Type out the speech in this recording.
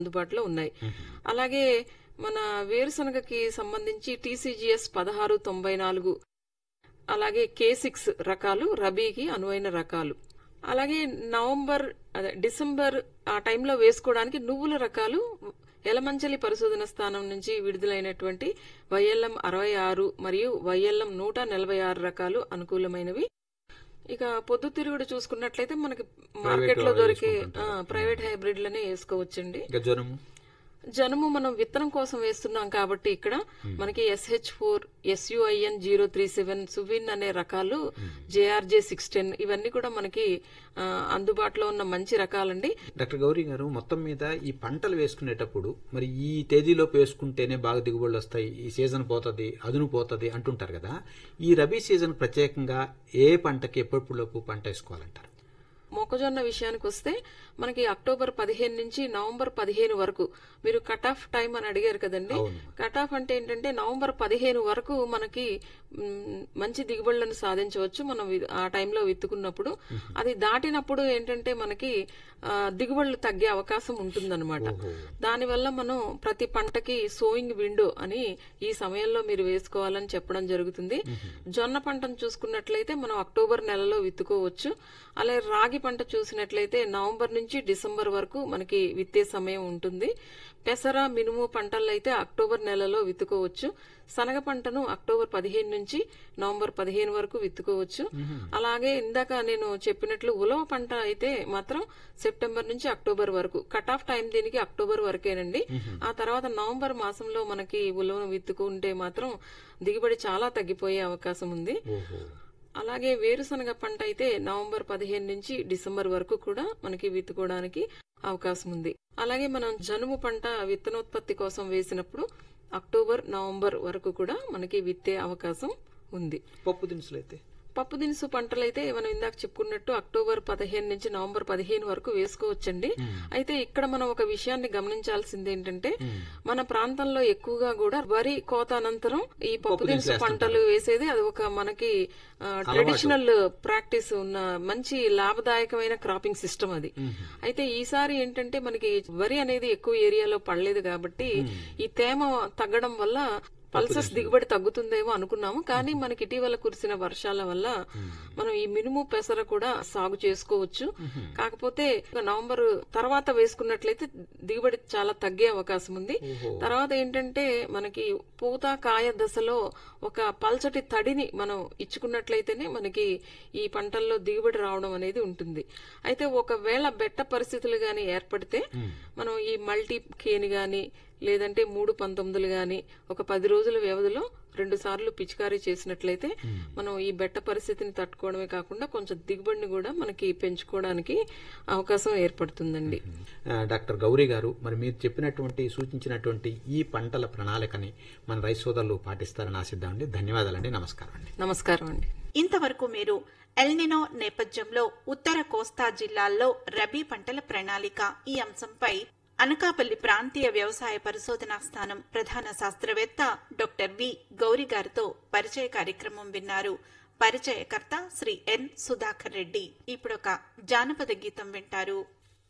అందుబాటులో ఉన్నాయి అలాగే మన వేరుశనగకి సంబంధించి టీసీజీఎస్ పదహారు తొంభై నాలుగు అలాగే కే సిక్స్ రకాలు రబీకి అనువైన రకాలు అలాగే నవంబర్ అదే డిసెంబర్ ఆ టైంలో వేసుకోవడానికి నువ్వుల రకాలు ఎలమంచలి పరిశోధన స్థానం నుంచి విడుదలైనటువంటి వైఎల్ఎం అరవై ఆరు మరియు వైఎల్ఎం నూట నలభై ఆరు రకాలు అనుకూలమైనవి ఇక పొద్దుతిరుగుడు చూసుకున్నట్లయితే మనకి మార్కెట్ లో దొరికే ఆ, ప్రైవేట్ హైబ్రిడ్లనే వేసుకోవచ్చండి ఇంకా జ్వరము జనుము మనం విత్తనం కోసం వేస్తున్నాం కాబట్టి ఇక్కడ మనకి SH four SUIN zero three seven Suvin అనే రకాలు జేఆర్జే సిక్స్ టెన్ ఇవన్నీ కూడా మనకి ఆ, అందుబాటులో ఉన్న మంచి రకాలండి డాక్టర్ గౌరీ గారు మొత్తం మీద ఈ పంటలు వేసుకునేటప్పుడు మరి ఈ తేదీలోపు వేసుకుంటేనే బాగా దిగుబడులు వస్తాయి ఈ సీజన్ పోతుంది అదును పోతుంది అంటుంటారు కదా ఈ రబీ సీజన్ ప్రత్యేకంగా ఏ పంటకి ఎప్పటిలోపు పంట వేసుకోవాలంటారు మొక్కజొన్న విషయానికి వస్తే మనకి అక్టోబర్ పదిహేను నుంచి నవంబర్ పదిహేను వరకు మీరు కట్ ఆఫ్ టైం అని అడిగారు కదండి అవును. కట్ ఆఫ్ అంటే ఏంటంటే నవంబర్ పదిహేను వరకు మనకి మ్, మంచి దిగుబడులను సాధించవచ్చు మనం వి- ఆ టైంలో విత్తుకున్నప్పుడు అది దాటినప్పుడు ఏంటంటే మనకి ఆ, దిగుబడులు తగ్గే అవకాశం ఉంటుందన్నమాట దానివల్ల మనం ప్రతి పంటకి సోయింగ్ విండో అని ఈ సమయంలో మీరు వేసుకోవాలని చెప్పడం జరుగుతుంది జొన్న పంటను చూసుకున్నట్లయితే మనం అక్టోబర్ నెలలో విత్తుకోవచ్చు అలాగే రాగి పంట చూసినట్లయితే నవంబర్ నుంచి డిసెంబర్ వరకు మనకి విత్తే సమయం ఉంటుంది పెసర మినుము పంటల్లో అయితే అక్టోబర్ నెలలో విత్తుకోవచ్చు శనగ పంటను అక్టోబర్ పదిహేను నుంచి నవంబర్ పదిహేను వరకు విత్తుకోవచ్చు అలాగే ఇందాక నేను చెప్పినట్లు ఉలవ పంట అయితే మాత్రం సెప్టెంబర్ నుంచి అక్టోబర్ వరకు కట్ ఆఫ్ టైం దీనికి అక్టోబర్ వరకేనండి ఆ తర్వాత నవంబర్ మాసంలో మనకి ఉలవను విత్తుకుంటే మాత్రం దిగుబడి చాలా తగ్గిపోయే అవకాశం ఉంది ఓహో అలాగే వేరుశనగ పంట అయితే నవంబర్ పదిహేను నుంచి డిసెంబర్ వరకు కూడా మనకి విత్తుకోవడానికి అవకాశం ఉంది అలాగే మనం జనుము పంట విత్తనోత్పత్తి కోసం వేసినప్పుడు అక్టోబర్ నవంబర్ వరకు కూడా మనకి విత్తే అవకాశం ఉంది పప్పు దినుసులు అయితే పప్పు దినుసు పంటలైతే మనం ఇందాక చెప్పుకున్నట్టు అక్టోబర్ పదిహేను నుంచి నవంబర్ పదిహేను వరకు వేసుకోవచ్చండి అయితే ఇక్కడ మనం ఒక విషయాన్ని గమనించాల్సింది ఏంటంటే మన ప్రాంతంలో ఎక్కువగా కూడా వరి కోత అనంతరం ఈ పప్పు దినుసు పంటలు వేసేది అది ఒక మనకి ట్రెడిషనల్ ప్రాక్టీస్ ఉన్న మంచి లాభదాయకమైన క్రాపింగ్ సిస్టమ్ అది అయితే ఈసారి ఏంటంటే మనకి వరి అనేది ఎక్కువ ఏరియాలో పడలేదు కాబట్టి ఈ తేమ తగ్గడం వల్ల పల్సస్ దిగుబడి తగ్గుతుందేమో అనుకున్నాము కానీ మనకి ఇటీవల కురిసిన వర్షాల వల్ల మనం ఈ మినుము పెసర కూడా సాగు చేసుకోవచ్చు కాకపోతే నవంబర్ తర్వాత వేసుకున్నట్లయితే దిగుబడి చాలా తగ్గే అవకాశం ఉంది తర్వాత ఏంటంటే మనకి పూత కాయ దశలో ఒక పల్చటి తడిని మనం ఇచ్చుకున్నట్లయితేనే మనకి ఈ పంటల్లో దిగుబడి రావడం అనేది ఉంటుంది అయితే ఒకవేళ బెట్ట పరిస్థితులు గాని ఏర్పడితే మనం ఈ మల్టీ కేని గాని లేదంటే మూడు పంతొమ్మిదిలు గాని ఒక పది రోజుల వ్యవధిలో రెండు సార్లు పిచికారీ చేసినట్లయితే మనం ఈ బెట్ట పరిస్థితిని తట్టుకోవడమే కాకుండా కొంచెం దిగుబడిని కూడా మనకి పెంచుకోవడానికి అవకాశం ఏర్పడుతుందండి ఆ, డాక్టర్ గౌరీ గారు మరి మీరు చెప్పినటువంటి సూచించినటువంటి ఈ పంటల ప్రణాళికని మన రైతు సోదరులు పాటిస్తారని ఆశిద్దామండి ధన్యవాదాలండి నమస్కారం అండి నమస్కారం అండి ఇంతవరకు మీరు ఎల్నినో నేపథ్యంలో ఉత్తర కోస్తా జిల్లాల్లో రబీ పంటల ప్రణాళిక ఈ అంశంపై అనకాపల్లి ప్రాంతీయ వ్యవసాయ పరిశోధనా స్థానం ప్రధాన శాస్త్రవేత్త డాక్టర్ వి గౌరి గారితో పరిచయ కార్యక్రమం విన్నారు పరిచయకర్త శ్రీ ఎన్ సుధాకర్ రెడ్డి ఇప్పుడొక జానపద గీతం వింటారు